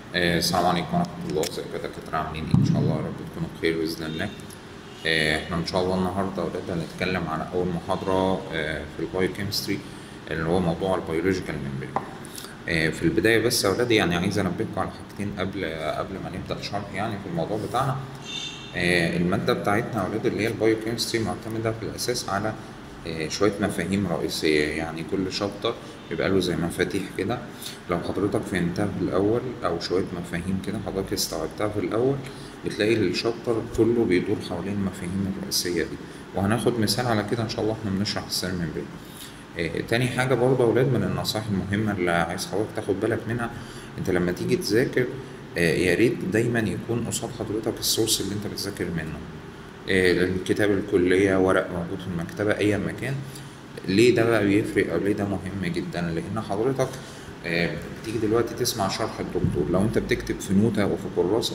آه، السلام عليكم ورحمة الله ازيكم يا دكاترة عاملين ايه؟ إن شاء الله يا رب تكونوا بخير بإذن الله. آه، احنا إن شاء الله النهاردة ولاد هنتكلم على أول محاضرة آه، في البايوكيمستري اللي هو موضوع البيولوجيكال ميمبرين. في البداية بس يا ولاد يعني عايز أنبهكم على حاجتين قبل قبل ما نبدأ شرح يعني في الموضوع بتاعنا. آه، المادة بتاعتنا يا ولاد اللي هي البايوكيمستري معتمدة في الأساس على آه، شوية مفاهيم رئيسية يعني كل شابتر بيبقى له زي مفاتيح كده لو حضرتك فهمتها في الأول أو شوية مفاهيم كده حضرتك استوعبتها في الأول بتلاقي الشابتر كله بيدور حوالين المفاهيم الرئيسية دي وهناخد مثال على كده إن شاء الله إحنا بنشرح السيل ميمبرين آه، تاني حاجة برضه يا أولاد من النصائح المهمة اللي عايز حضرتك تاخد بالك منها أنت لما تيجي تذاكر آه، يا ريت دايما يكون قصاد حضرتك السورس اللي أنت بتذاكر منه آه، الكتاب الكلية ورق موجود في المكتبة أي مكان ليه ده بقى بيفرق أو ليه ده مهم جدا لأن حضرتك آه، بتيجي دلوقتي تسمع شرح الدكتور لو أنت بتكتب في نوتة أو في كراسة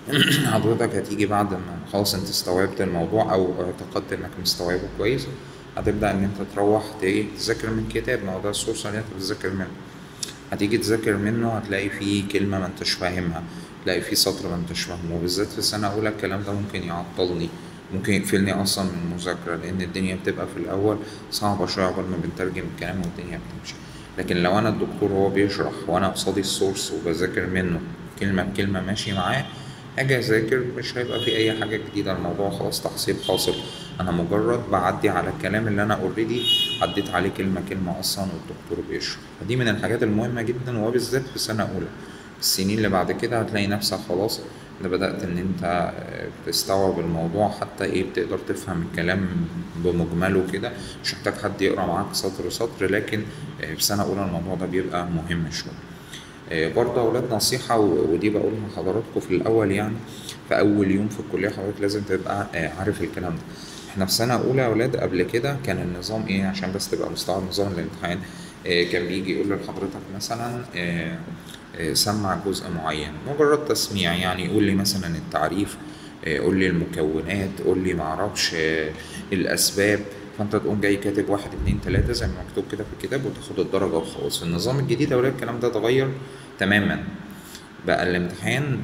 حضرتك هتيجي بعد ما خلاص أنت استوعبت الموضوع أو اعتقدت إنك مستوعبه كويس هتبدأ إن أنت تروح ت- إيه، تذاكر من كتاب ما هو ده السورس اللي أنت بتذاكر منه هتيجي تذاكر منه هتلاقي فيه كلمة ما انتش فاهمها تلاقي فيه سطر ما انتش فاهمه وبالذات في سنة أولى الكلام ده ممكن يعطلني ممكن يقفلني أصلا من المذاكرة لأن الدنيا بتبقى في الأول صعبة شوية عقبال ما بنترجم الكلام والدنيا بتمشي لكن لو أنا الدكتور هو بيشرح وأنا قصادي السورس وبذاكر منه كلمة بكلمة ماشي معاه أجي أذاكر مش هيبقى في أي حاجة جديدة الموضوع خلاص تحصيل حاصل أنا مجرد بعدي على الكلام اللي أنا أوريدي عديت عليه كلمة كلمة أصلا والدكتور بيشرح فدي من الحاجات المهمة جدا وبالذات في سنة أولى السنين اللي بعد كده هتلاقي نفسك خلاص انت بدأت ان انت آه، تستوعب الموضوع حتى ايه بتقدر تفهم الكلام بمجمله كده مش محتاج حد يقرا معاك سطر سطر لكن آه، في سنة أولى الموضوع ده بيبقى مهم شوية آه، برضه يا أولاد نصيحة و- ودي بقولها لحضراتكم في الأول يعني في أول يوم في الكلية حضرتك لازم تبقى آه، عارف الكلام ده احنا في سنة أولى يا أولاد قبل كده كان النظام إيه عشان بس تبقى مستوعب نظام الامتحان آه، كان بيجي يقول لحضرتك مثلا آه، آه، سمع جزء معين مجرد تسميع يعني يقول لي مثلا التعريف آه، قول لي المكونات قول لي معرفش آه، الأسباب فانت تقوم جاي كاتب واحد اتنين تلاتة زي ما مكتوب كده في الكتاب وتاخد الدرجة وخلاص النظام الجديد يا ولاد الكلام ده اتغير تماما بقى الامتحان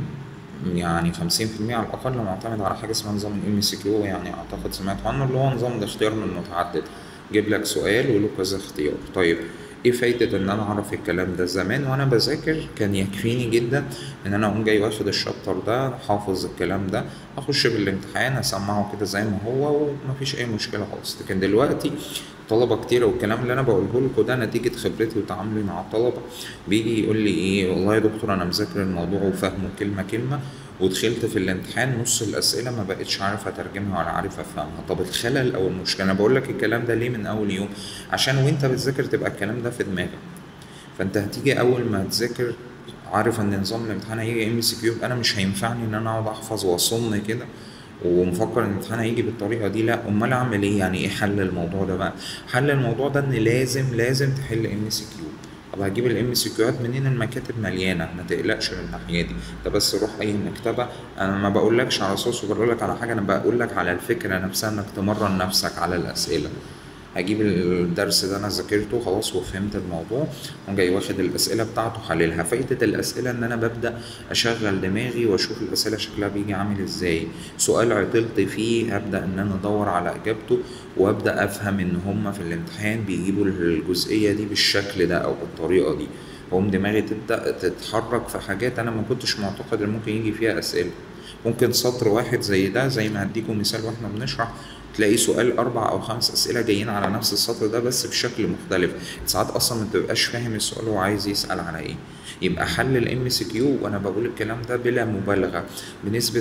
يعني خمسين في المية على الأقل معتمد على حاجة اسمها نظام الام سي كيو يعني أعتقد سمعت عنه اللي هو نظام الاختيار من متعدد جيب لك سؤال وله كذا اختيار طيب ايه فايدة ان انا اعرف الكلام ده زمان وانا بذاكر كان يكفيني جدا ان انا اقوم جاي واخد الشابتر ده حافظ الكلام ده اخش بالامتحان اسمعه كده زي ما هو ومفيش اي مشكلة خالص لكن دلوقتي طلبة كتيرة والكلام اللي انا بقوله لكم ده نتيجة خبرتي وتعاملي مع الطلبة بيجي يقول لي ايه والله يا دكتور انا مذاكر الموضوع وفاهمه كلمة كلمة ودخلت في الامتحان نص الاسئله ما بقتش عارف اترجمها ولا عارف افهمها طب الخلل او المشكله انا بقول لك الكلام ده ليه من اول يوم عشان وانت بتذاكر تبقى الكلام ده في دماغك فانت هتيجي اول ما تذاكر عارف ان نظام الامتحان هيجي ام سي كيو انا مش هينفعني ان انا اقعد احفظ واصم كده ومفكر ان الامتحان هيجي بالطريقه دي لا امال اعمل ايه يعني ايه حل الموضوع ده بقى حل الموضوع ده ان لازم لازم تحل ام سي كيو طب هجيب الام سي كيوهات منين المكاتب مليانه ما تقلقش من الناحيه دي انت بس روح اي مكتبه انا ما بقولكش على صوص وبقول لك على حاجه انا بقول لك على الفكره نفسها انك تمرن نفسك على الاسئله هجيب الدرس ده انا ذاكرته خلاص وفهمت الموضوع وجاي واخد الاسئله بتاعته حللها فايده الاسئله ان انا ببدا اشغل دماغي واشوف الاسئله شكلها بيجي عامل ازاي سؤال عطلت فيه هبدا ان انا ادور على اجابته وابدا افهم ان هم في الامتحان بيجيبوا الجزئيه دي بالشكل ده او بالطريقه دي فقوم دماغي تبدا تتحرك في حاجات انا ما كنتش معتقد ان ممكن يجي فيها اسئله ممكن سطر واحد زي ده زي ما هديكم مثال واحنا بنشرح تلاقي سؤال اربع او خمس اسئله جايين على نفس السطر ده بس بشكل مختلف ساعات اصلا ما تبقاش فاهم السؤال هو عايز يسال على ايه يبقى حل الام سي كيو وانا بقول الكلام ده بلا مبالغه بنسبه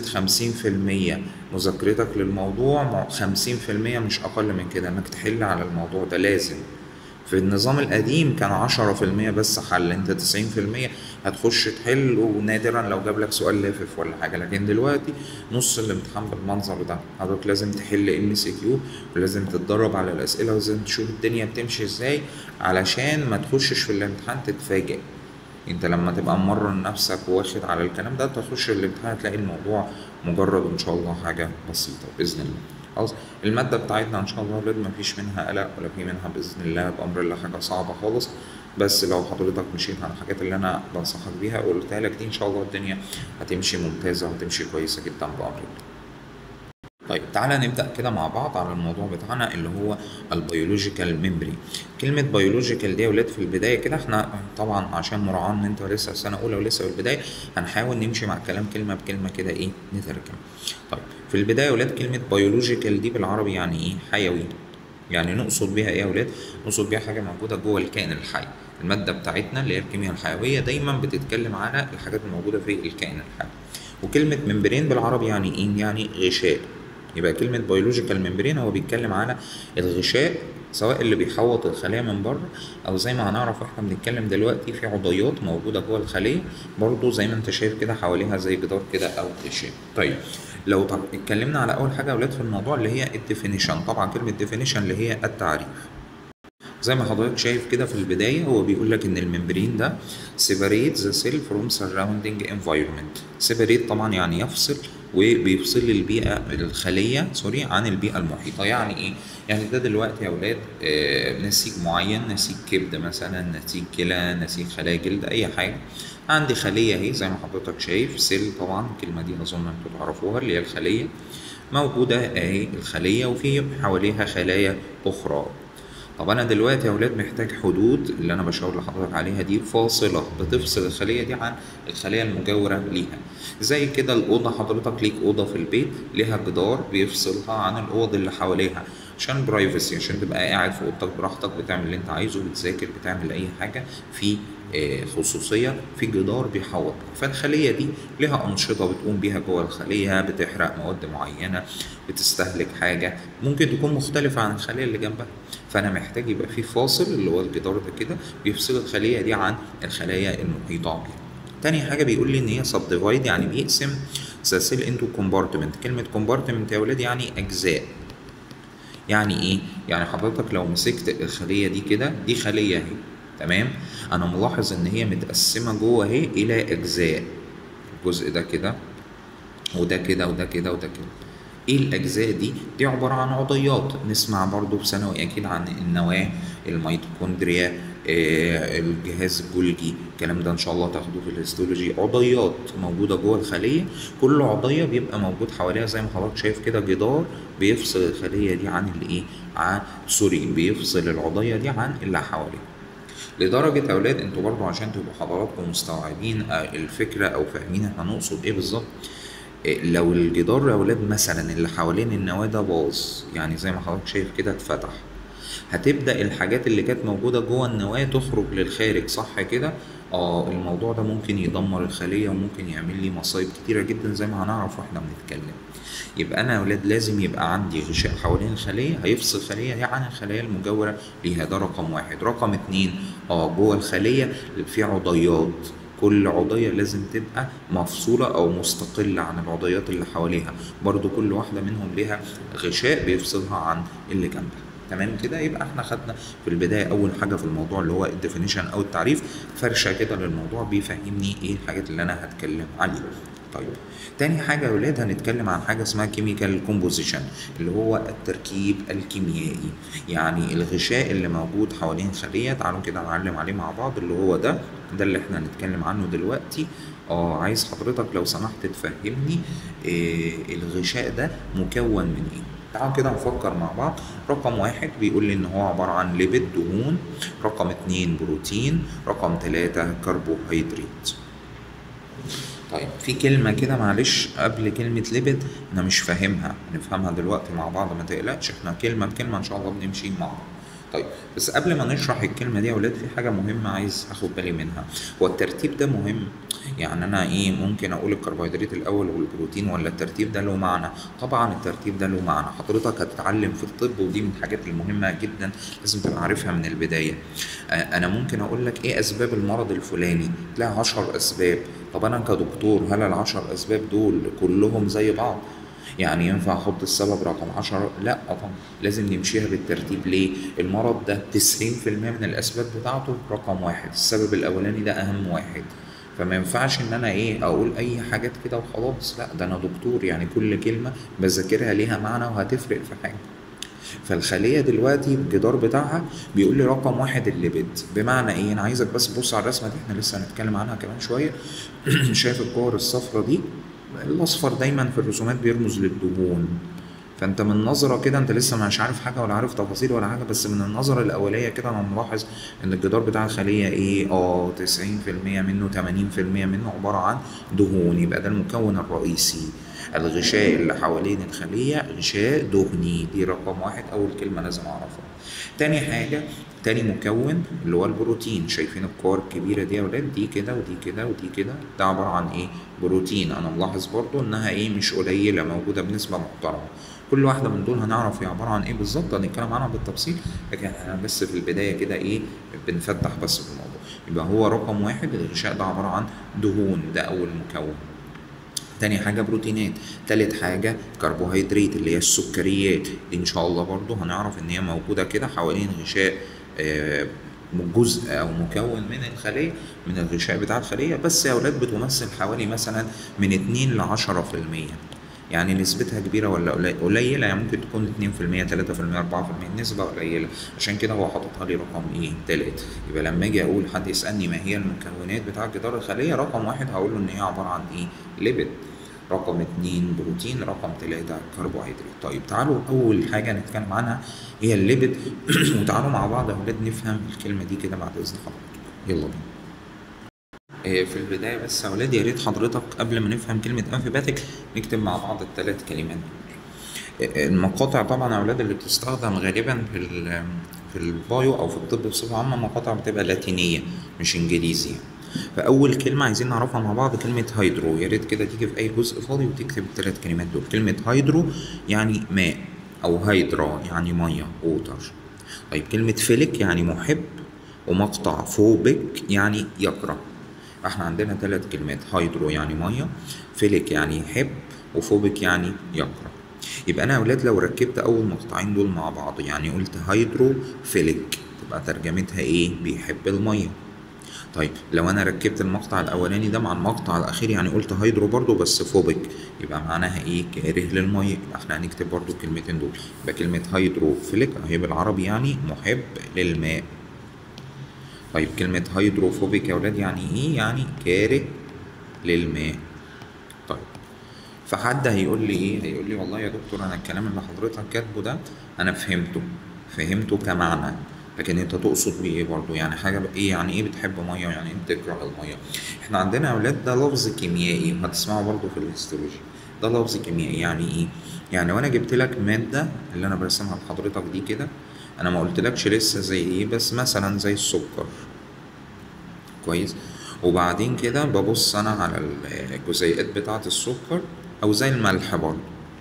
50% مذاكرتك للموضوع 50% مش اقل من كده انك تحل على الموضوع ده لازم في النظام القديم كان عشرة في المية بس حل انت تسعين في المية هتخش تحل ونادرا لو جاب لك سؤال لافف ولا حاجة لكن دلوقتي نص الامتحان بالمنظر ده حضرتك لازم تحل ام سي كيو ولازم تتدرب على الاسئلة ولازم تشوف الدنيا بتمشي ازاي علشان ما تخشش في الامتحان تتفاجئ انت لما تبقى مرن نفسك واخد على الكلام ده تخش الامتحان هتلاقي الموضوع مجرد ان شاء الله حاجة بسيطة بإذن الله خلاص الماده بتاعتنا ان شاء الله يا ولاد ما فيش منها قلق ولا في منها باذن الله بامر الله حاجه صعبه خالص بس لو حضرتك مشيت على الحاجات اللي انا بنصحك بيها وقلتها لك دي ان شاء الله الدنيا هتمشي ممتازه وهتمشي كويسه جدا بامر الله طيب تعالى نبدأ كده مع بعض على الموضوع بتاعنا اللي هو البيولوجيكال ميموري كلمة بيولوجيكال دي يا ولاد في البداية كده احنا طبعا عشان مراعاة ان انت لسه سنة أولى ولسه في البداية هنحاول نمشي مع الكلام كلمة بكلمة كده ايه نترجم طيب في البداية يا ولاد كلمة بيولوجيكال دي بالعربي يعني ايه حيوي يعني نقصد بيها ايه يا ولاد نقصد بيها حاجة موجودة جوه الكائن الحي المادة بتاعتنا اللي هي الكيمياء الحيوية دايما بتتكلم على الحاجات الموجودة في الكائن الحي وكلمة ممبرين بالعربي يعني ايه يعني غشاء يبقى كلمة بيولوجيكال ممبرين هو بيتكلم على الغشاء سواء اللي بيحوط الخلية من بره أو زي ما هنعرف واحنا بنتكلم دلوقتي في عضيات موجودة جوه الخلية برضه زي ما أنت شايف كده حواليها زي جدار كده أو غشاء. طيب لو طب اتكلمنا على أول حاجة يا ولاد في الموضوع اللي هي الديفينيشن طبعا كلمة ديفينيشن اللي هي التعريف. زي ما حضرتك شايف كده في البداية هو بيقول لك إن الممبرين ده separate the cell from surrounding environment separate طبعا يعني يفصل وبيفصل البيئة الخلية سوري عن البيئة المحيطة يعني إيه؟ يعني ده دلوقتي يا أولاد آه نسيج معين نسيج كبد مثلا نسيج كلى نسيج خلايا جلد أي حاجة عندي خلية أهي زي ما حضرتك شايف سيل طبعا الكلمة دي أظن أنتوا تعرفوها اللي هي الخلية موجودة أهي الخلية وفي حواليها خلايا أخرى طب انا دلوقتي يا اولاد محتاج حدود اللي انا بشاور لحضرتك عليها دي فاصله بتفصل الخليه دي عن الخليه المجاوره ليها زي كده الاوضه حضرتك ليك اوضه في البيت ليها جدار بيفصلها عن الاوض اللي حواليها عشان برايفسي عشان تبقى قاعد في اوضتك براحتك بتعمل اللي انت عايزه بتذاكر بتعمل اي حاجه في خصوصيه في جدار بيحوط فالخليه دي لها انشطه بتقوم بيها جوه الخليه بتحرق مواد معينه بتستهلك حاجه ممكن تكون مختلفه عن الخليه اللي جنبها فانا محتاج يبقى في فاصل اللي هو الجدار ده كده بيفصل الخليه دي عن الخلايا المحيطه بيها تاني حاجه بيقول لي ان هي سب ديفايد يعني بيقسم ذا سيل انتو كومبارتمنت كلمه كومبارتمنت يا ولاد يعني اجزاء يعني ايه يعني حضرتك لو مسكت الخليه دي كده دي خليه اهي تمام انا ملاحظ ان هي متقسمه جوه اهي الى اجزاء الجزء ده كده وده كده وده كده وده كده ايه الاجزاء دي دي عباره عن عضيات نسمع برضو في ثانوي اكيد عن النواه الميتوكوندريا آه الجهاز الجولجي الكلام ده ان شاء الله تاخدوه في الهيستولوجي عضيات موجوده جوه الخليه كل عضيه بيبقى موجود حواليها زي ما حضرتك شايف كده جدار بيفصل الخليه دي عن الايه عن سوري بيفصل العضيه دي عن اللي حواليها لدرجة يا أولاد أنتوا برضو عشان تبقوا حضراتكم مستوعبين الفكرة أو فاهمين إحنا نقصد إيه بالظبط لو الجدار يا أولاد مثلا اللي حوالين النواة ده باظ يعني زي ما حضرتك شايف كده اتفتح هتبدأ الحاجات اللي كانت موجودة جوه النواة تخرج للخارج صح كده؟ اه الموضوع ده ممكن يدمر الخلية وممكن يعمل لي مصايب كتيرة جدا زي ما هنعرف واحنا بنتكلم يبقى انا يا ولاد لازم يبقى عندي غشاء حوالين الخليه هيفصل الخليه دي عن الخلايا المجاوره ليها ده رقم واحد رقم اتنين اه جوه الخليه في عضيات كل عضيه لازم تبقى مفصوله او مستقله عن العضيات اللي حواليها برضو كل واحده منهم ليها غشاء بيفصلها عن اللي جنبها تمام كده يبقى احنا خدنا في البدايه اول حاجه في الموضوع اللي هو الديفينيشن او التعريف فرشه كده للموضوع بيفهمني ايه الحاجات اللي انا هتكلم عليها طيب تاني حاجة يا ولاد هنتكلم عن حاجة اسمها كيميكال كومبوزيشن اللي هو التركيب الكيميائي يعني الغشاء اللي موجود حوالين الخلية تعالوا كده نعلم عليه مع بعض اللي هو ده ده اللي احنا هنتكلم عنه دلوقتي اه عايز حضرتك لو سمحت تفهمني إيه الغشاء ده مكون من ايه تعالوا كده نفكر مع بعض رقم واحد بيقول لي ان هو عبارة عن ليبيد دهون رقم اتنين بروتين رقم تلاتة كربوهيدرات طيب في كلمة كده معلش قبل كلمة ليبيد أنا مش فاهمها نفهمها دلوقتي مع بعض ما تقلقش احنا كلمة بكلمة إن شاء الله بنمشي مع بعض طيب بس قبل ما نشرح الكلمة دي يا ولاد في حاجة مهمة عايز اخد بالي منها هو الترتيب ده مهم يعني انا ايه ممكن اقول الكربوهيدرات الاول والبروتين ولا الترتيب ده له معنى طبعا الترتيب ده له معنى حضرتك هتتعلم في الطب ودي من الحاجات المهمة جدا لازم تبقى عارفها من البداية آه انا ممكن اقول لك ايه اسباب المرض الفلاني تلاقي عشر اسباب طب انا كدكتور هل العشر اسباب دول كلهم زي بعض يعني ينفع احط السبب رقم 10 لا طبعا لازم نمشيها بالترتيب ليه المرض ده 90% من الاسباب بتاعته رقم واحد السبب الاولاني ده اهم واحد فما ينفعش ان انا ايه اقول اي حاجات كده وخلاص لا ده انا دكتور يعني كل كلمه بذاكرها ليها معنى وهتفرق في حاجه فالخليه دلوقتي الجدار بتاعها بيقول لي رقم واحد الليبيد بمعنى ايه انا عايزك بس تبص على الرسمه دي احنا لسه هنتكلم عنها كمان شويه شايف الكور الصفراء دي الاصفر دايما في الرسومات بيرمز للدهون فانت من نظره كده انت لسه مش عارف حاجه ولا عارف تفاصيل ولا حاجه بس من النظره الاوليه كده انا ملاحظ ان الجدار بتاع الخليه ايه اه 90% منه 80% منه عباره عن دهون يبقى ده المكون الرئيسي الغشاء اللي حوالين الخليه غشاء دهني دي رقم واحد اول كلمه لازم اعرفها تاني حاجه تاني مكون اللي هو البروتين شايفين الكور الكبيره دي يا ولاد دي كده ودي كده ودي كده ده عباره عن ايه بروتين انا ملاحظ برضو انها ايه مش قليله موجوده بنسبه محترمه كل واحده من دول هنعرف هي عباره عن ايه بالظبط هنتكلم عنها بالتفصيل لكن احنا بس في البدايه كده ايه بنفتح بس في الموضوع يبقى هو رقم واحد الغشاء ده عباره عن دهون ده اول مكون تاني حاجة بروتينات تالت حاجة كربوهيدرات اللي هي السكريات دي إن شاء الله برضو هنعرف إن هي موجودة كده حوالين غشاء آه، جزء أو مكون من الخلية من الغشاء بتاع الخلية بس يا أولاد بتمثل حوالي مثلا من 2 ل 10% يعني نسبتها كبيرة ولا قلي- قليلة يعني ممكن تكون 2% 3% 4% نسبة قليلة عشان كده هو حاططها لي رقم ايه تالت يبقى لما اجي اقول حد يسألني ما هي المكونات بتاع جدار الخلية رقم واحد هقول له ان هي عبارة عن ايه ليبيد رقم اتنين بروتين رقم تلاتة كربوهيدرات طيب تعالوا أول حاجة نتكلم عنها هي الليبيد وتعالوا مع بعض يا أولاد نفهم الكلمة دي كده بعد إذن حضرتك يلا بينا إيه، في البداية بس يا أولاد يا ريت حضرتك قبل ما نفهم كلمة أنفيباتيك نكتب مع بعض الثلاث كلمات دول إيه، المقاطع طبعا يا أولاد اللي بتستخدم غالبا في ال- في البايو أو في الطب بصفة عامة مقاطع بتبقى لاتينية مش إنجليزي يعني. فأول كلمة عايزين نعرفها مع بعض كلمة هيدرو يا ريت كده تيجي في أي جزء فاضي وتكتب الثلاث كلمات دول كلمة هيدرو يعني ماء أو هيدرا يعني مية ووتر طيب كلمة فيليك يعني محب ومقطع فوبك يعني يكره احنا عندنا ثلاث كلمات هيدرو يعني ميه فيليك يعني يحب وفوبك يعني يكره يبقى انا يا اولاد لو ركبت اول مقطعين دول مع بعض يعني قلت هيدرو فيليك تبقى ترجمتها ايه بيحب الميه طيب لو انا ركبت المقطع الاولاني ده مع المقطع الاخير يعني قلت هيدرو برضو بس فوبك يبقى معناها ايه كاره للميه يبقى احنا هنكتب برضو الكلمتين دول يبقى كلمه هيدرو فيليك هي بالعربي يعني محب للماء طيب كلمة هيدروفوبيك يا ولاد يعني ايه؟ يعني كاره للماء طيب فحد هيقول لي ايه؟ هيقول لي والله يا دكتور انا الكلام اللي حضرتك كاتبه ده انا فهمته فهمته كمعنى لكن انت تقصد بيه ايه برضه يعني حاجه ب- ايه يعني ايه بتحب ميه يعني ايه بتكره الميه احنا عندنا يا اولاد ده لفظ كيميائي هتسمعه برضه في الهيستولوجي ده لفظ كيميائي يعني ايه يعني وانا جبت لك ماده اللي انا برسمها لحضرتك دي كده انا ما قلتلكش لسه زي ايه بس مثلا زي السكر كويس وبعدين كده ببص انا على الجزيئات بتاعه السكر او زي الملح برضه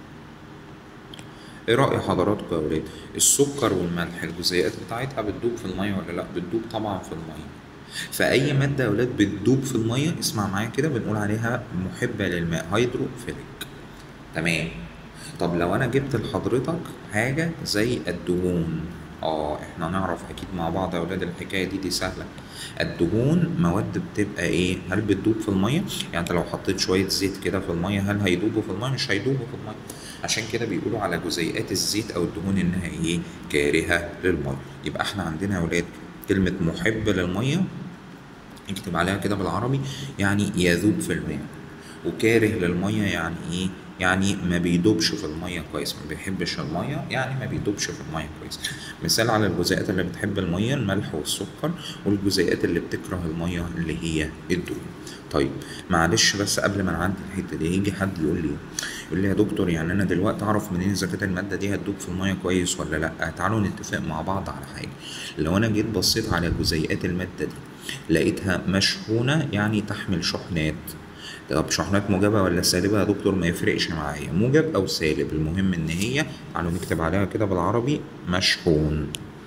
ايه رأي حضراتكم يا ولاد السكر والملح الجزيئات بتاعتها بتدوب في المية ولا لا بتدوب طبعا في المية فأي مادة يا ولاد بتدوب في المية اسمع معايا كده بنقول عليها محبة للماء هيدروفيليك تمام طب لو انا جبت لحضرتك حاجة زي الدهون اه احنا نعرف اكيد مع بعض يا اولاد الحكاية دي دي سهلة الدهون مواد بتبقى ايه هل بتدوب في المية يعني انت لو حطيت شوية زيت كده في المية هل هيدوبوا في المية مش هيدوبوا في المية عشان كده بيقولوا على جزيئات الزيت او الدهون انها ايه كارهة للمية يبقى احنا عندنا يا اولاد كلمة محب للمية اكتب عليها كده بالعربي يعني يذوب في الماء وكاره للميه يعني ايه يعني ما بيدوبش في الميه كويس ما بيحبش الميه يعني ما بيدوبش في الميه كويس مثال على الجزيئات اللي بتحب الميه الملح والسكر والجزيئات اللي بتكره الميه اللي هي الدهون طيب معلش بس قبل ما نعدي الحته دي يجي حد يقول لي يقول لي يا دكتور يعني انا دلوقتي اعرف منين اذا كانت الماده دي هتدوب في الميه كويس ولا لا تعالوا نتفق مع بعض على حاجه لو انا جيت بصيت على جزيئات الماده دي لقيتها مشحونه يعني تحمل شحنات طب شحنات موجبة ولا سالبة يا دكتور ما يفرقش معايا موجب أو سالب المهم إن هي تعالوا نكتب عليها كده بالعربي مشحون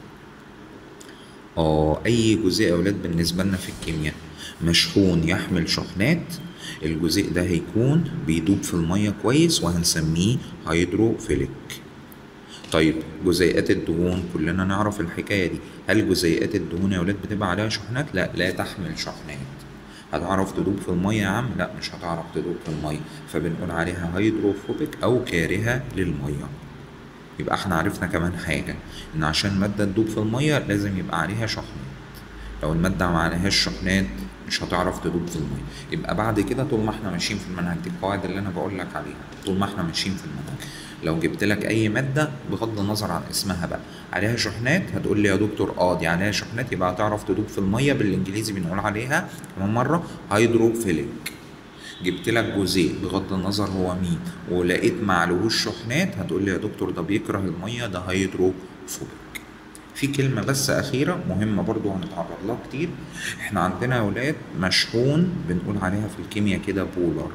اه أي جزيء يا أولاد بالنسبة لنا في الكيمياء مشحون يحمل شحنات الجزيء ده هيكون بيدوب في المية كويس وهنسميه هيدروفيليك طيب جزيئات الدهون كلنا نعرف الحكاية دي هل جزيئات الدهون يا ولاد بتبقى عليها شحنات؟ لا لا تحمل شحنات هتعرف تدوب في المية يا عم لا مش هتعرف تدوب في المية فبنقول عليها هيدروفوبيك او كارهة للمية يبقى احنا عرفنا كمان حاجة ان عشان مادة تدوب في المية لازم يبقى عليها شحنات لو المادة ما عليهاش شحنات مش هتعرف تدوب في المية يبقى بعد كده طول ما احنا ماشيين في المنهج دي القواعد اللي انا بقول لك عليها طول ما احنا ماشيين في المنهج لو جبت لك اي مادة بغض النظر عن اسمها بقى عليها شحنات هتقول لي يا دكتور اه دي عليها شحنات يبقى هتعرف تدوب في المية بالانجليزي بنقول عليها كمان مرة هيدروفيليك جبت لك جزيء بغض النظر هو مين ولقيت معلهوش شحنات هتقول لي يا دكتور ده بيكره المية ده هيدروفوبيك في كلمة بس أخيرة مهمة برضو هنتعرض لها كتير احنا عندنا يا ولاد مشحون بنقول عليها في الكيمياء كده بولر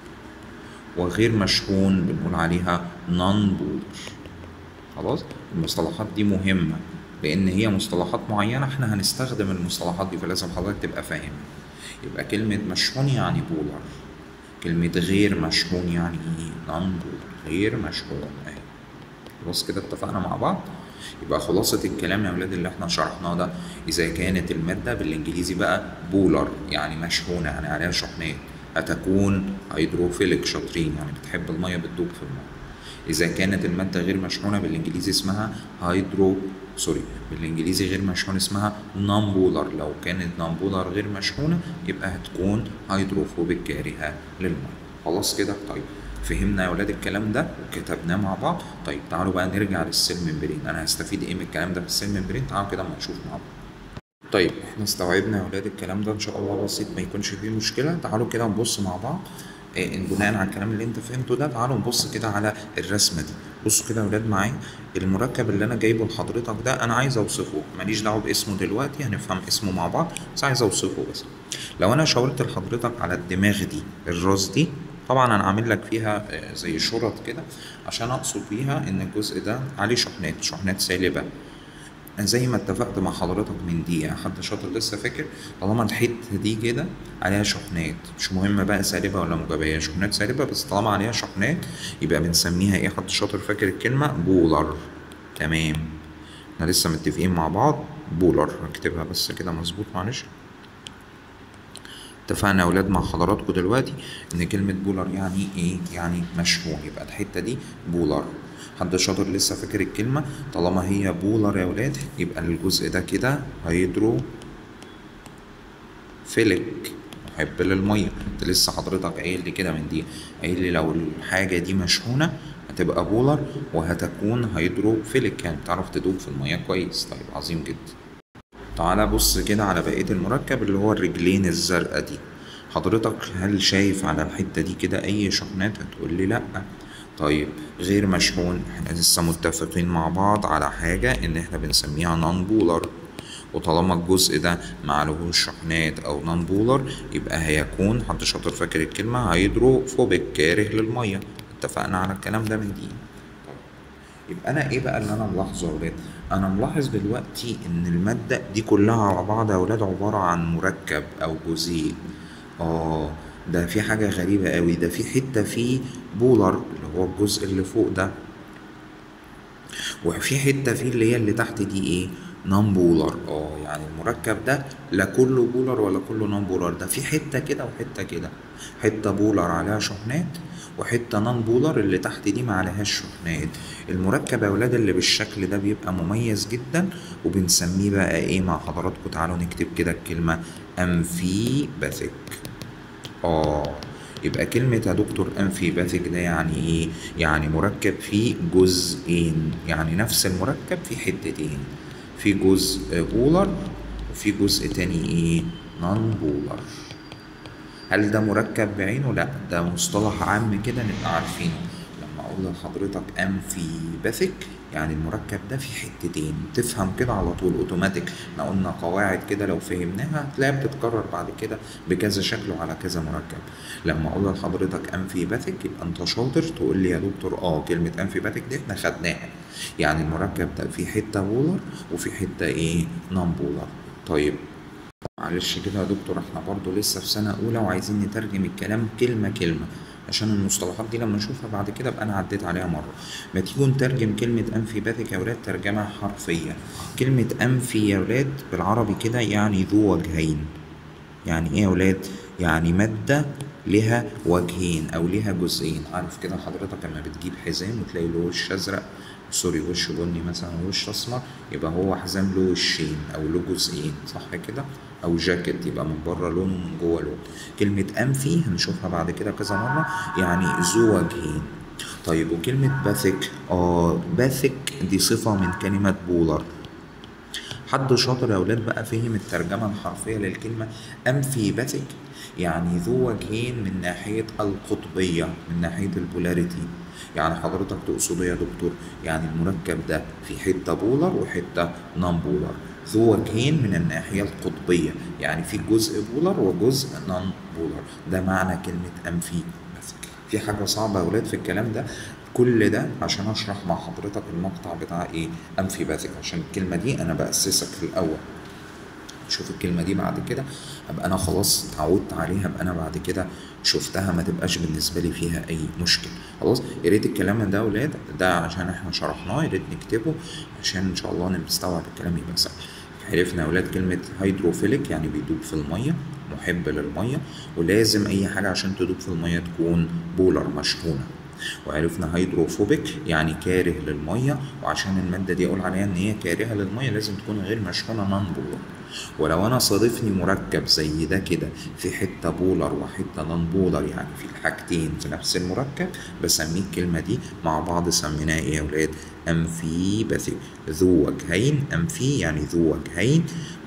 وغير مشحون بنقول عليها نون بولر خلاص المصطلحات دي مهمة لأن هي مصطلحات معينة احنا هنستخدم المصطلحات دي فلازم حضرتك تبقى فاهم يبقى كلمة مشحون يعني بولر كلمة غير مشحون يعني ايه نون بولر غير مشحون اهي خلاص كده اتفقنا مع بعض يبقى خلاصة الكلام يا ولاد اللي احنا شرحناه ده إذا كانت المادة بالإنجليزي بقى بولر يعني مشحونة يعني عليها شحنات هتكون هيدروفيلك شاطرين يعني بتحب المية بتدوب في المية إذا كانت المادة غير مشحونة بالإنجليزي اسمها هيدرو سوري بالإنجليزي غير مشحون اسمها نون بولر لو كانت نون بولر غير مشحونة يبقى هتكون هيدروفوبيك كارهة للمية خلاص كده طيب فهمنا يا ولاد الكلام ده وكتبناه مع بعض طيب تعالوا بقى نرجع للسيل ممبرين انا هستفيد ايه من الكلام ده في السيل ممبرين تعالوا كده اما نشوف مع بعض طيب احنا استوعبنا يا ولاد الكلام ده ان شاء الله بسيط ما يكونش فيه مشكله تعالوا كده نبص مع بعض إيه بناء على الكلام اللي انت فهمته ده تعالوا نبص كده على الرسمه دي بصوا كده يا ولاد معايا المركب اللي انا جايبه لحضرتك ده انا عايز اوصفه ماليش دعوه باسمه دلوقتي هنفهم اسمه مع بعض بس عايز اوصفه بس لو انا شاورت لحضرتك على الدماغ دي الراس دي طبعا انا عامل لك فيها زي شرط كده عشان اقصد بيها ان الجزء ده عليه شحنات شحنات سالبه زي ما اتفقت مع حضرتك من دقيقة حد شاطر لسه فاكر طالما الحتة دي كده عليها شحنات مش مهم بقى سالبة ولا موجبة شحنات سالبة بس طالما عليها شحنات يبقى بنسميها ايه حد شاطر فاكر الكلمة بولر تمام احنا لسه متفقين مع بعض بولر هكتبها بس كده مظبوط معلش اتفقنا يا ولاد مع حضراتكم دلوقتي ان كلمة بولر يعني ايه؟ يعني مشحون يبقى الحتة دي بولر حد شاطر لسه فاكر الكلمة طالما هي بولر يا ولاد يبقى الجزء ده كده هيدرو فيلك محب للمية انت لسه حضرتك قايل لي كده من دي قايل لي لو الحاجة دي مشحونة هتبقى بولر وهتكون هيدروفيلك يعني تعرف تدوب في المية كويس طيب عظيم جدا تعالى بص كده على بقية المركب اللي هو الرجلين الزرقاء دي حضرتك هل شايف على الحتة دي كده أي شحنات هتقول لي لأ طيب غير مشحون احنا لسه متفقين مع بعض على حاجة إن احنا بنسميها نون بولر وطالما الجزء ده معلهوش شحنات أو نون بولر يبقى هيكون حد شاطر فاكر الكلمة هيدروفوبيك كاره للمية اتفقنا على الكلام ده من دي يبقى انا ايه بقى اللي انا ملاحظه يا ولاد انا ملاحظ دلوقتي ان الماده دي كلها على بعض يا ولاد عباره عن مركب او جزيء اه ده في حاجه غريبه قوي ده في حته فيه بولر اللي هو الجزء اللي فوق ده وفي حته فيه اللي هي اللي تحت دي ايه نون بولر اه يعني المركب ده لا كله بولر ولا كله نون بولر ده في حته كده وحته كده حته بولر عليها شحنات وحته نون بولر اللي تحت دي ما عليهاش شحنات المركب يا ولاد اللي بالشكل ده بيبقى مميز جدا وبنسميه بقى ايه مع حضراتكم تعالوا نكتب كده الكلمه امفيباثيك اه يبقى كلمة يا دكتور أنفيباثيك ده يعني إيه؟ يعني مركب فيه جزئين يعني نفس المركب فيه حتتين في جزء بولر وفي جزء تاني إيه؟ نون بولر هل ده مركب بعينه؟ لا ده مصطلح عام كده نبقى عارفينه لما أقول لحضرتك أنفيباثيك يعني المركب ده في حتتين تفهم كده على طول اوتوماتيك احنا قلنا قواعد كده لو فهمناها هتلاقيها بتتكرر بعد كده بكذا شكل وعلى كذا مركب لما اقول لحضرتك انفيباثيك يبقى انت شاطر تقول لي يا دكتور اه كلمه انفيباثيك دي احنا خدناها يعني المركب ده في حته بولر وفي حته ايه نون بولر طيب معلش كده يا دكتور احنا برضو لسه في سنه اولى وعايزين نترجم الكلام كلمه كلمه عشان المصطلحات دي لما نشوفها بعد كده ابقى انا عديت عليها مره ما تيجوا نترجم كلمه انفيباثيك يا ولاد ترجمه حرفيه كلمه انفي يا ولاد بالعربي كده يعني ذو وجهين يعني ايه يا ولاد يعني مادة لها وجهين أو لها جزئين عارف كده حضرتك لما بتجيب حزام وتلاقي له وش أزرق سوري وش بني مثلا وش أسمر يبقى هو حزام له وشين أو له جزئين صح كده أو جاكيت يبقى من بره لون ومن جوه لون كلمة أنفي هنشوفها بعد كده كذا مرة يعني ذو وجهين طيب وكلمة باثيك اه باثيك دي صفة من كلمة بولر حد شاطر يا اولاد بقى فهم الترجمه الحرفيه للكلمه امفيباتيك يعني ذو وجهين من ناحيه القطبيه من ناحيه البولاريتي يعني حضرتك تقصد ايه يا دكتور يعني المركب ده في حته بولر وحته نون بولر ذو وجهين من الناحيه القطبيه يعني في جزء بولر وجزء نون بولر ده معنى كلمه امفي في حاجه صعبه يا اولاد في الكلام ده كل ده عشان اشرح مع حضرتك المقطع بتاع ايه امفيباثيك عشان الكلمه دي انا باسسك في الاول شوف الكلمه دي بعد كده ابقى انا خلاص اتعودت عليها ابقى انا بعد كده شفتها ما تبقاش بالنسبه لي فيها اي مشكله خلاص يا ريت الكلام ده يا اولاد ده عشان احنا شرحناه يا ريت نكتبه عشان ان شاء الله نستوعب الكلام يبقى سهل عرفنا يا اولاد كلمه هيدروفيليك يعني بيدوب في الميه محب للميه ولازم اي حاجه عشان تدوب في الميه تكون بولر مشحونه وعرفنا هيدروفوبيك يعني كاره للميه وعشان الماده دي اقول عليها ان هي كارهه للميه لازم تكون غير مشحونه نون بولر ولو انا صادفني مركب زي ده كده في حته بولر وحته نون بولر يعني في الحاجتين في نفس المركب بسميه الكلمه دي مع بعض سميناها ايه يا اولاد امفيباثيك ذو وجهين امفي يعني ذو وجهين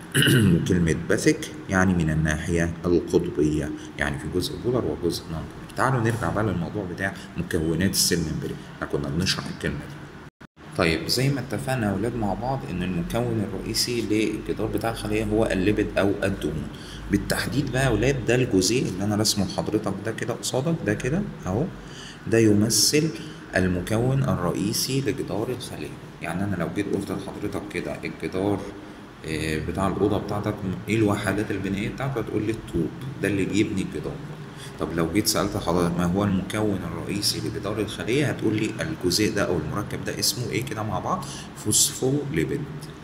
وكلمة باثيك يعني من الناحية القطبية يعني في جزء بولر وجزء نون بولر تعالوا نرجع بقى للموضوع بتاع مكونات السيل ممبرين احنا كنا بنشرح الكلمة دي طيب زي ما اتفقنا يا اولاد مع بعض ان المكون الرئيسي للجدار بتاع الخليه هو الليبيد او الدهون بالتحديد بقى يا اولاد ده الجزيء اللي انا رسمه لحضرتك ده كده قصادك ده كده اهو ده يمثل المكون الرئيسي لجدار الخليه يعني انا لو جيت قلت لحضرتك كده الجدار بتاع الاوضه بتاعتك ايه الوحدات البنائيه بتاعته هتقول لي الطوب ده اللي بيبني الجدار طب لو جيت سالت حضرتك ما هو المكون الرئيسي لجدار الخليه هتقول لي الجزيء ده او المركب ده اسمه ايه كده مع بعض فوسفوليبيد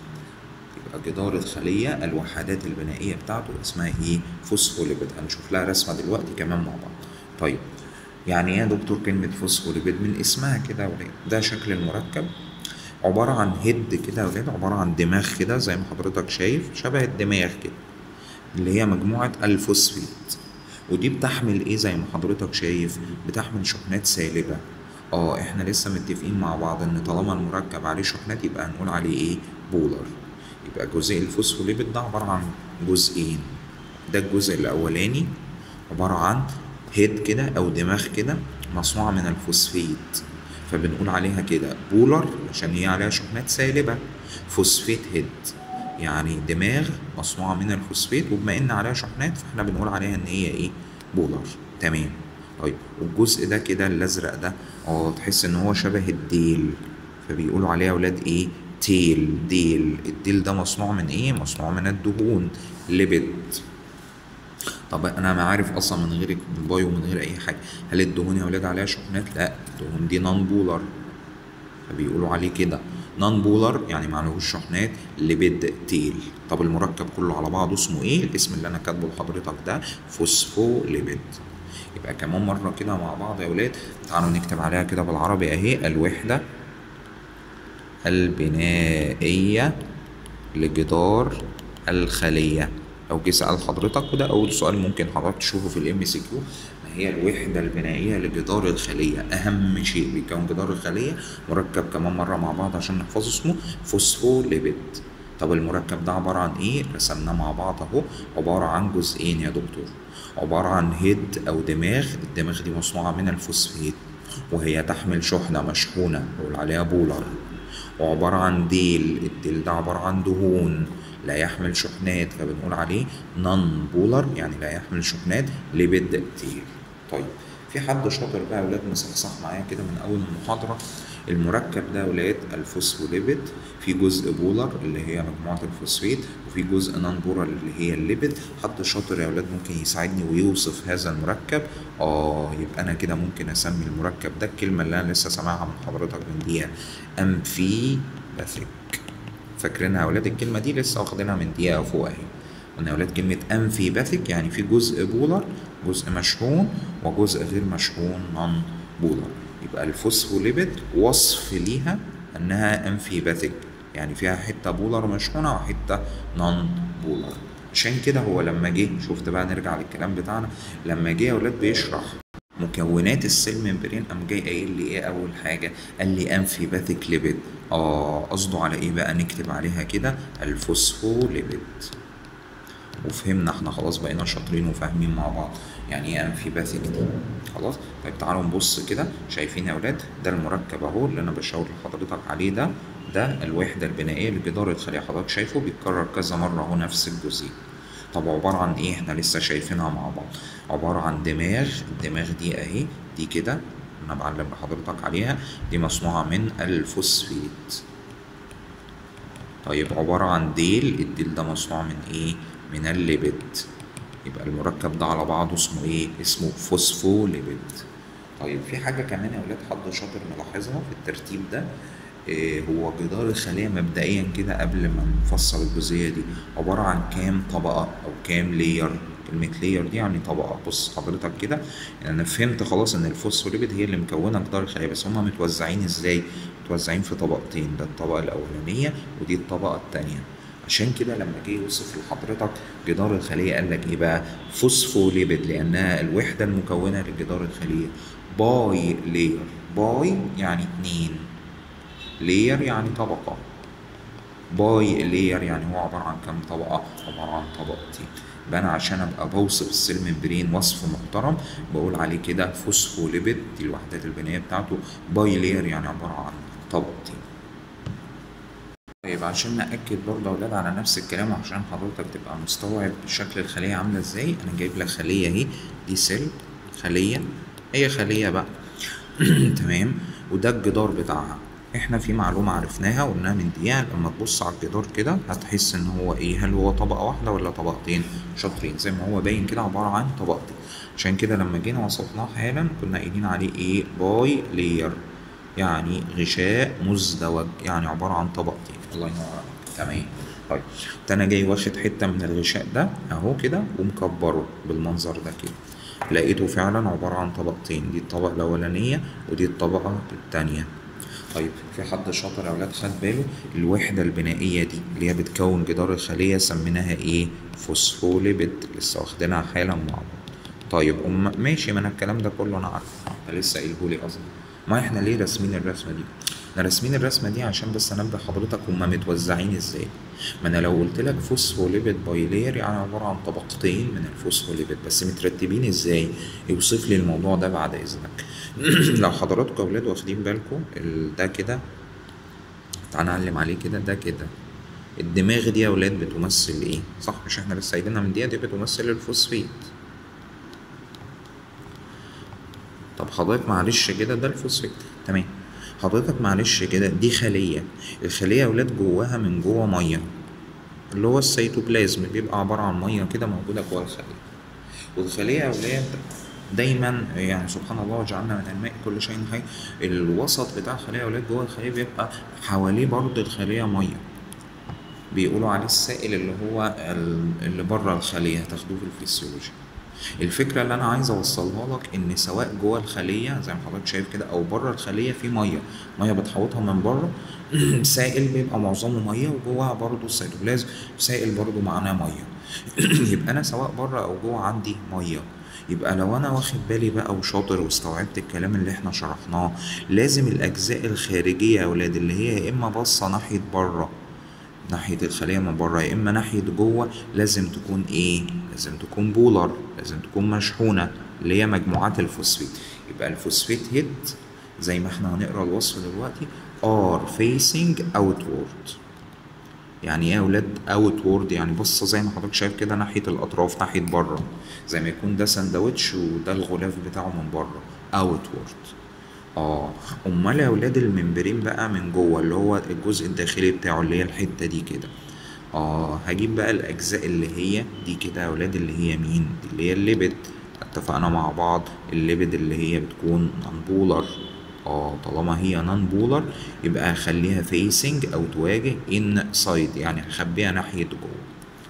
يبقى جدار الخليه الوحدات البنائيه بتاعته اسمها ايه فوسفوليبيد هنشوف لها رسمه دلوقتي كمان مع بعض طيب يعني ايه يا دكتور كلمه فوسفوليبيد من اسمها كده يا ولاد ده شكل المركب عبارة عن هيد كده يا ولاد عبارة عن دماغ كده زي ما حضرتك شايف شبه الدماغ كده اللي هي مجموعة الفوسفيت ودي بتحمل ايه زي ما حضرتك شايف بتحمل شحنات سالبة اه احنا لسه متفقين مع بعض ان طالما المركب عليه شحنات يبقى هنقول عليه ايه بولر يبقى جزيء الفوسفوليبيد ده عبارة عن جزئين ده الجزء الاولاني عبارة عن هيد كده او دماغ كده مصنوعة من الفوسفيت فبنقول عليها كده بولر عشان هي عليها شحنات سالبة فوسفيت هيد يعني دماغ مصنوعة من الفوسفيت وبما ان عليها شحنات فاحنا بنقول عليها ان هي ايه بولر تمام طيب والجزء ده كده الازرق ده اه تحس ان هو شبه الديل فبيقولوا عليه اولاد ايه تيل ديل الديل ده مصنوع من ايه مصنوع من الدهون ليبيد طب انا ما عارف اصلا من غير البايو من غير اي حاجه هل الدهون يا اولاد عليها شحنات لا الدهون دي نون بولر فبيقولوا عليه كده نون بولر يعني معلهوش شحنات ليبيد تيل طب المركب كله على بعضه اسمه ايه الاسم اللي انا كاتبه لحضرتك ده فوسفوليبيد يبقى كمان مره كده مع بعض يا اولاد تعالوا نكتب عليها كده بالعربي اهي الوحده البنائيه لجدار الخليه لو جه سأل حضرتك وده أول سؤال ممكن حضرتك تشوفه في الام سي كيو ما هي الوحدة البنائية لجدار الخلية أهم شيء بيكون جدار الخلية مركب كمان مرة مع بعض عشان نحفظه اسمه فوسفوليبيد طب المركب ده عبارة عن إيه؟ رسمناه مع بعض أهو عبارة عن جزئين يا دكتور عبارة عن هيد أو دماغ الدماغ دي مصنوعة من الفوسفيت وهي تحمل شحنة مشحونة نقول عليها بولر وعبارة عن ديل الديل ده عبارة عن دهون لا يحمل شحنات فبنقول عليه نون بولر يعني لا يحمل شحنات ليبيد تيل طيب في حد شاطر بقى يا ولاد مصحصح معايا كده من اول المحاضره المركب ده يا ولاد الفوسفوليبيد في جزء بولر اللي هي مجموعه الفوسفيت وفي جزء نون بولر اللي هي الليبيد حد شاطر يا ولاد ممكن يساعدني ويوصف هذا المركب اه يبقى انا كده ممكن اسمي المركب ده الكلمه اللي انا لسه سامعها من حضرتك من دقيقه امفيباثيك فاكرينها يا ولاد الكلمه دي لسه واخدينها من دقيقه فوق اهي قلنا يا ولاد كلمة أمفيباثيك يعني في جزء بولر جزء مشحون وجزء غير مشحون نون بولر يبقى الفوسفوليبيد وصف ليها انها امفيباثيك يعني فيها حته بولر مشحونه وحته نون بولر عشان كده هو لما جه شفت بقى نرجع للكلام بتاعنا لما جه يا ولاد بيشرح مكونات السيل ممبرين قام جاي قايل لي ايه اول حاجه قال لي امفيباثيك ليبيد اه قصده على ايه بقى نكتب عليها كده الفوسفوليبيد وفهمنا احنا خلاص بقينا شاطرين وفاهمين مع بعض يعني ايه امفيباثيك دي خلاص طيب تعالوا نبص كده شايفين يا اولاد ده المركب اهو اللي انا بشاور لحضرتك عليه ده ده الوحده البنائيه لجدار الخليه حضرتك شايفه بيتكرر كذا مره اهو نفس الجزئيه طب عباره عن ايه احنا لسه شايفينها مع بعض عباره عن دماغ الدماغ دي اهي دي كده انا بعلم لحضرتك عليها دي مصنوعه من الفوسفيت طيب عبارة عن ديل الديل ده مصنوع من ايه؟ من الليبيد يبقى المركب ده على بعضه اسمه ايه؟ اسمه فوسفوليبيد طيب في حاجة كمان يا ولاد حد شاطر ملاحظها في الترتيب ده إيه هو جدار الخلية مبدئيا كده قبل ما نفصل الجزئية دي عبارة عن كام طبقة أو كام لير كلمة لير دي يعني طبقة بص حضرتك كده يعني أنا فهمت خلاص إن الفوسفوليبيد هي اللي مكونة جدار الخلية بس هما متوزعين إزاي؟ متوزعين في طبقتين ده الطبقة الأولانية ودي الطبقة التانية عشان كده لما جه يوصف لحضرتك جدار الخلية قال لك إيه بقى؟ فوسفوليبيد لأنها الوحدة المكونة لجدار الخلية باي لير باي يعني اتنين لير يعني طبقة باي لير يعني هو عبارة عن كام طبقة؟ عبارة عن طبقتين يبقى أنا عشان أبقى بوصف السيل ممبرين وصف محترم بقول عليه كده فوسفوليبيد دي الوحدات البنائية بتاعته باي لير يعني عبارة عن طبقتين طيب عشان نأكد برضه يا ولاد على نفس الكلام وعشان حضرتك تبقى مستوعب شكل الخلية عاملة ازاي أنا جايب لك خلية اهي دي سيل خلية هي خلية بقى تمام وده الجدار بتاعها احنا في معلومة عرفناها وقلناها من دقيقة لما تبص على الجدار كده هتحس ان هو ايه هل هو طبقة واحدة ولا طبقتين شاطرين زي ما هو باين كده عبارة عن طبقتين عشان كده لما جينا وصفناه حالا كنا قايلين عليه ايه باي لير يعني غشاء مزدوج يعني عبارة عن طبقتين الله ينور عليك تمام طيب ده انا جاي واخد حتة من الغشاء ده اهو كده ومكبره بالمنظر ده كده لقيته فعلا عبارة عن طبقتين دي الطبقة الأولانية ودي الطبقة التانية طيب في حد شاطر يا ولاد خد باله الوحدة البنائية دي اللي هي بتكون جدار الخلية سميناها ايه فوسفوليبيد لسه واخدينها حالا مع بعض طيب أم ماشي ما انا الكلام ده كله انا عارفه انا لسه قايلهولي اصلا ما احنا ليه راسمين الرسمة دي احنا راسمين الرسمة دي عشان بس انبه حضرتك هما متوزعين ازاي ما انا لو قلت لك فوسفوليبيد بايلير يعني عبارة عن طبقتين من الفوسفوليبيد بس مترتبين ازاي يوصف لي الموضوع ده بعد اذنك لو حضراتكم يا ولاد واخدين بالكم ال- ده كده تعالى نعلم عليه كده ده كده الدماغ دي يا ولاد بتمثل ايه صح مش احنا لسه قايلينها من دقيقة دي بتمثل الفوسفيت طب حضرتك معلش كده ده الفوسفيت تمام حضرتك معلش كده دي خلية الخلية يا ولاد جواها من جوه مية اللي هو السيتوبلازم بيبقى عبارة عن مية كده موجودة جوه الخلية والخلية يا ولاد دايما يعني سبحان الله وجعلنا من الماء كل شيء حي الوسط بتاع الخلية يا ولاد جوه الخلية بيبقى حواليه برضه الخلية مية بيقولوا عليه السائل اللي هو ال- اللي بره الخلية هتاخدوه في الفسيولوجي الفكرة اللي أنا عايز أوصلها لك إن سواء جوه الخلية زي ما حضرتك شايف كده أو بره الخلية في مية مية بتحوطها من بره سائل بيبقى معظمه مية وجوه برضه السيتوبلازم سائل برضه معاه مية يبقى أنا سواء بره أو جوه عندي مية يبقى لو انا واخد بالي بقى وشاطر واستوعبت الكلام اللي احنا شرحناه لازم الاجزاء الخارجيه يا ولاد اللي هي يا اما باصه ناحيه بره ناحيه الخليه من بره يا اما ناحيه جوه لازم تكون ايه لازم تكون بولر لازم تكون مشحونه اللي هي مجموعات الفوسفيت يبقى الفوسفيت هيد زي ما احنا هنقرا الوصف دلوقتي are facing outward يعني ايه يا ولاد اوت وورد يعني بص زي ما حضرتك شايف كده ناحيه الاطراف ناحيه بره زي ما يكون ده سندوتش وده الغلاف بتاعه من بره اوت وورد اه امال يا ولاد الممبرين بقى من جوه اللي هو الجزء الداخلي بتاعه اللي هي الحته دي كده اه هجيب بقى الاجزاء اللي هي دي كده يا ولاد اللي هي مين دي اللي هي الليبيد اتفقنا مع بعض الليبيد اللي هي بتكون نانبولر اه طالما هي نان بولر يبقى هخليها فيسنج او تواجه ان سايد يعني هخبيها ناحيه جوه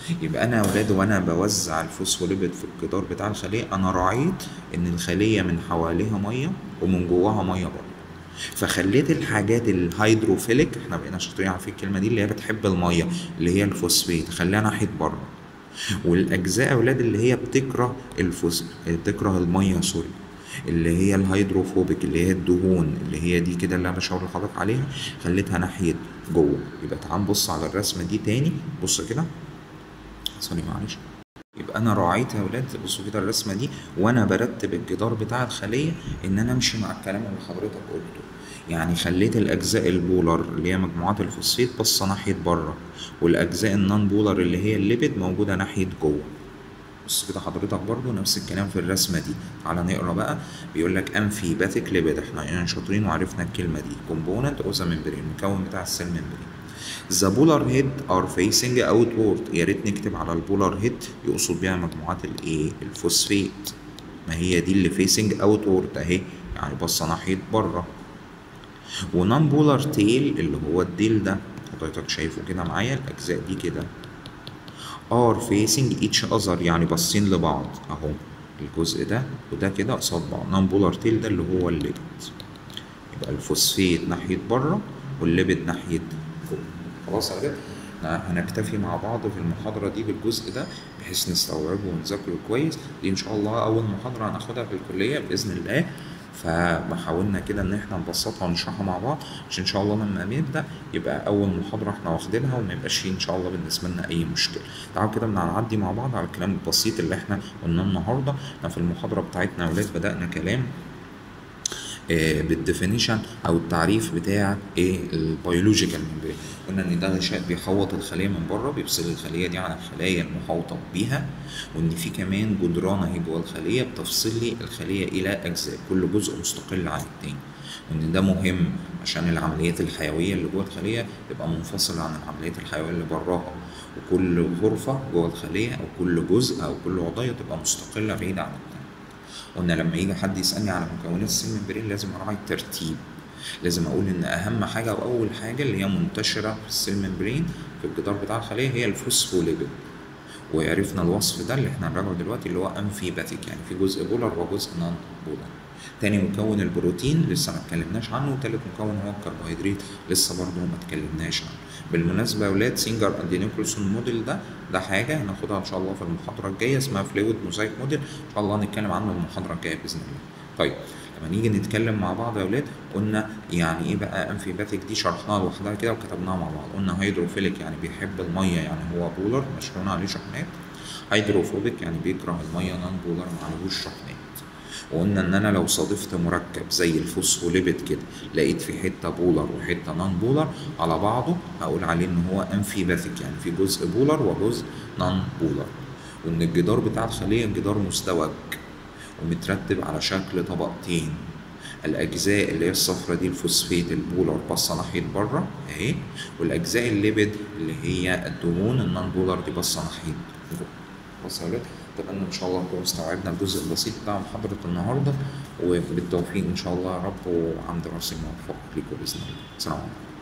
يبقى انا يا اولاد وانا بوزع الفوسفوليبيد في الجدار بتاع الخليه انا راعيت ان الخليه من حواليها ميه ومن جواها ميه برضه فخليت الحاجات الهيدروفيليك احنا بقينا شاطرين عارفين الكلمه دي اللي هي بتحب الميه اللي هي الفوسفيت خليها ناحيه بره والاجزاء يا اولاد اللي هي بتكره الفوس بتكره الميه سوري اللي هي الهيدروفوبيك اللي هي الدهون اللي هي دي كده اللي انا بشاور لحضرتك عليها خليتها ناحيه جوه يبقى تعال نبص على الرسمه دي تاني بص كده ثانيه معلش يبقى انا راعيت يا ولاد بصوا كده الرسمه دي وانا برتب الجدار بتاع الخليه ان انا امشي مع الكلام اللي حضرتك قلته يعني خليت الاجزاء البولر اللي هي مجموعات الفوسفيت باصه ناحيه بره والاجزاء النون بولر اللي هي الليبيد موجوده ناحيه جوه بص كده حضرتك برضو نفس الكلام في الرسمه دي تعالى نقرا بقى بيقول لك امفيباتيك ليبيد احنا يعني شاطرين وعرفنا الكلمه دي كومبوننت اوف ذا ممبرين المكون بتاع السيل ممبرين The polar head are facing outward يا ريت نكتب على البولار هيد يقصد بيها مجموعات الايه الفوسفيت ما هي دي اللي facing outward اهي يعني باصه ناحيه بره ونون بولار تيل اللي هو الديل ده حضرتك شايفه كده معايا الاجزاء دي كده are facing each other يعني باصين لبعض اهو الجزء ده وده كده قصاد بعض نون بولار تيل ده اللي هو الليبيد يبقى الفوسفيت ناحيه بره والليبيد ناحيه جوه خلاص يا ولاد هنكتفي مع بعض في المحاضرة دي بالجزء ده بحيث نستوعبه ونذاكره كويس دي إن شاء الله أول محاضرة هناخدها في الكلية بإذن الله فحاولنا كده إن إحنا نبسطها ونشرحها مع بعض عشان إن شاء الله لما نبدأ يبقى أول محاضرة إحنا واخدينها وما يبقاش فيه إن شاء الله بالنسبة لنا أي مشكلة تعالوا كده بنعدي مع بعض على الكلام البسيط اللي إحنا قلناه النهاردة إحنا في المحاضرة بتاعتنا يا ولاد بدأنا كلام بالديفينيشن او التعريف بتاع ايه البيولوجيكال ميمبرين قلنا ان ده غشاء بيحوط الخليه من بره بيفصل الخليه دي عن الخلايا المحاوطه بيها وان في كمان جدران اهي جوه الخليه بتفصل لي الخليه الى اجزاء كل جزء مستقل عن التاني وان ده مهم عشان العمليات الحيويه اللي جوه الخليه تبقى منفصله عن العمليات الحيويه اللي براها وكل غرفه جوه الخليه او كل جزء او كل عضيه تبقى مستقله بعيده عن التاني قلنا لما يجي حد يسالني على مكونات السيل ممبرين لازم اراعي الترتيب لازم اقول ان اهم حاجه واول حاجه اللي هي منتشره في السيل ممبرين في الجدار بتاع الخليه هي الفوسفوليبيد وعرفنا الوصف ده اللي احنا هنراجعه دلوقتي اللي هو امفيباتيك يعني في جزء بولر وجزء نون بولر تاني مكون البروتين لسه ما اتكلمناش عنه وتالت مكون هو الكربوهيدرات لسه برضه ما اتكلمناش عنه بالمناسبه يا ولاد سينجر اند نيكولسون موديل ده ده حاجه هناخدها ان شاء الله في المحاضره الجايه اسمها فلويد موزايك موديل ان شاء الله هنتكلم عنه المحاضره الجايه باذن الله طيب لما نيجي نتكلم مع بعض يا ولاد قلنا يعني ايه بقى امفيباتيك دي شرحناها لوحدها كده وكتبناها مع بعض قلنا هيدروفيليك يعني بيحب الميه يعني هو بولر مشحون عليه شحنات هيدروفوبيك يعني بيكره الميه نون بولر معلهوش شحنات وقلنا ان انا لو صادفت مركب زي الفوسفوليبيد كده لقيت في حته بولر وحته نون بولر على بعضه هقول عليه ان هو امفيباثيك يعني في جزء بولر وجزء نون بولر وان الجدار بتاع الخليه جدار مزدوج ومترتب على شكل طبقتين الاجزاء اللي هي الصفرة دي الفوسفيت البولر باصه ناحيه بره اهي والاجزاء الليبيد اللي هي الدهون النون بولر دي باصه ناحيه جوه بص يا ولاد اتمنى ان شاء الله نكون استوعبنا الجزء البسيط بتاع محاضره النهارده وبالتوفيق ان شاء الله يا رب وعند راسي موفق ليكم باذن الله السلام عليكم